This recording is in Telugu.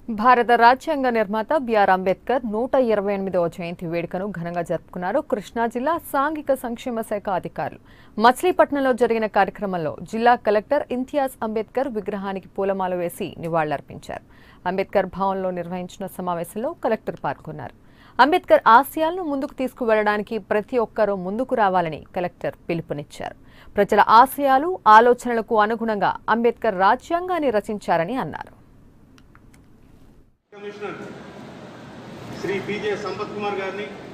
భారత రాజ్యాంగ నిర్మాత బిఆర్ అంబేద్కర్ నూట ఇరవై ఎనిమిదవ జయంతి వేడుకను ఘనంగా జరుపుకున్నారు కృష్ణా జిల్లా సాంఘిక సంక్షేమ శాఖ అధికారులు మచిలీపట్నంలో జరిగిన కార్యక్రమంలో జిల్లా కలెక్టర్ ఇంతియాజ్ అంబేద్కర్ విగ్రహానికి పూలమాల వేసి నివాళులర్పించారు అంబేద్కర్ భవన్లో నిర్వహించిన సమావేశంలో కలెక్టర్ పాల్గొన్నారు అంబేద్కర్ ఆశయాలను ముందుకు తీసుకువెళ్లడానికి ప్రతి ఒక్కరూ ముందుకు రావాలని కలెక్టర్ పిలుపునిచ్చారు ప్రజల ఆశయాలు ఆలోచనలకు అనుగుణంగా అంబేద్కర్ రాజ్యాంగాన్ని రచించారని అన్నారు కమిషనర్ శ్రీ పిజే సంపత్ కుమార్ గారిని